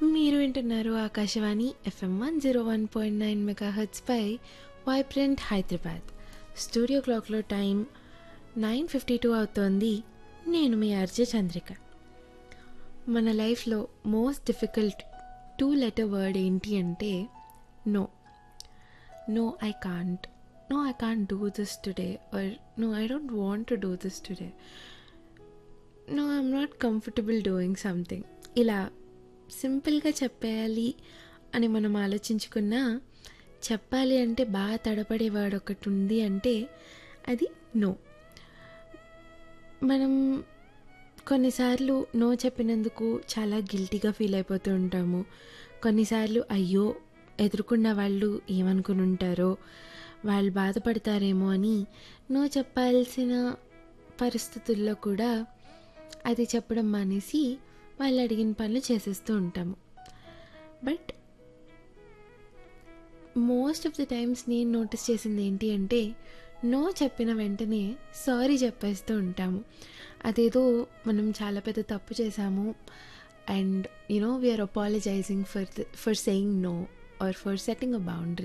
మీరు వింటున్నారు Akashvani FM one zero one point nine mega పై వైబ్రెంట్ హైదరాబాద్ స్టూడియో క్లాక్లో టైం నైన్ ఫిఫ్టీ టూ అవుతోంది నేను మీ ఆర్జే చంద్రిక మన లైఫ్లో most difficult two letter word ఏంటి అంటే no no I can't no I can't do this today or no I don't want to do this today no I'm not comfortable doing something ఇలా సింపుల్గా చెప్పేయాలి అని మనం ఆలోచించుకున్నా చెప్పాలి అంటే బాగా తడపడే వర్డ్ ఒకటి ఉంది అంటే అది నో మనం కొన్నిసార్లు నో చెప్పినందుకు చాలా గిల్టీగా ఫీల్ అయిపోతూ ఉంటాము కొన్నిసార్లు అయ్యో ఎదుర్కొన్న వాళ్ళు ఏమనుకుని ఉంటారో వాళ్ళు బాధపడతారేమో అని నో చెప్పాల్సిన పరిస్థితుల్లో కూడా అది చెప్పడం మానేసి వాళ్ళు అడిగిన పనులు చేసేస్తూ ఉంటాము but most of the times నేను నోటీస్ చేసింది ఏంటి అంటే నో చెప్పిన వెంటనే సారీ చెప్పేస్తూ ఉంటాము అదేదో మనం చాలా పెద్ద తప్పు చేశాము and you know we are apologising for for saying no or for setting a boundary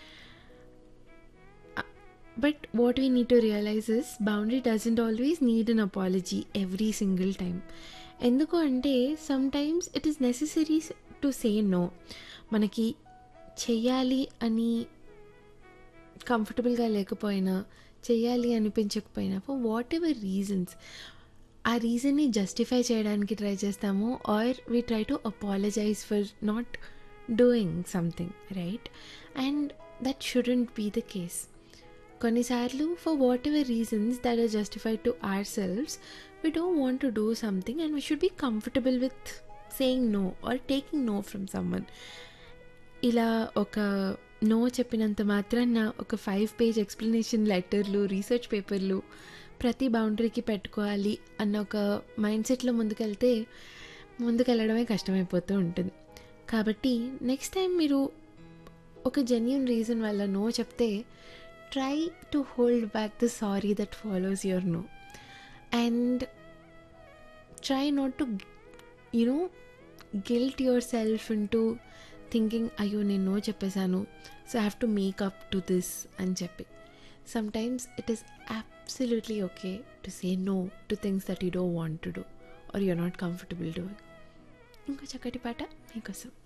but what we need to realise is boundary doesn't always need an apology every single time ఎందుకు అంటే sometimes it is necessary to say no మనకి చెయ్యాలి అని కంఫర్టబుల్గా లేకపోయినా చెయ్యాలి అనిపించకపోయినా for whatever reasons ఆ రీజన్ని జస్టిఫై చేయడానికి ట్రై చేస్తాము or we try to apologise for not doing something right and that shouldn't be the case కొన్నిసార్లు for whatever reasons that are justified to ourselves we don't want to do something and we should be comfortable with saying no or taking no from someone ఇలా ఒక no చెప్పినంత మాత్రాన ఒక five page explanation లెటర్లు research పేపర్లు ప్రతి బౌండరీకి పెట్టుకోవాలి అన్న ఒక మైండ్ సెట్లో ముందుకెళ్తే ముందుకెళ్ళడమే కష్టమైపోతూ ఉంటుంది కాబట్టి నెక్స్ట్ టైం మీరు ఒక జెన్యున్ రీజన్ వల్ల నో చెప్తే try to hold back the sorry that follows your no and try not to you know guilt yourself into thinking అయ్యో నేను నో చెప్పేశాను so I have to make up to this అని చెప్పి sometimes it is absolutely okay to say no to things that you don't want to do or you're not comfortable doing ఇంకో చక్కటి పాట మీకోసం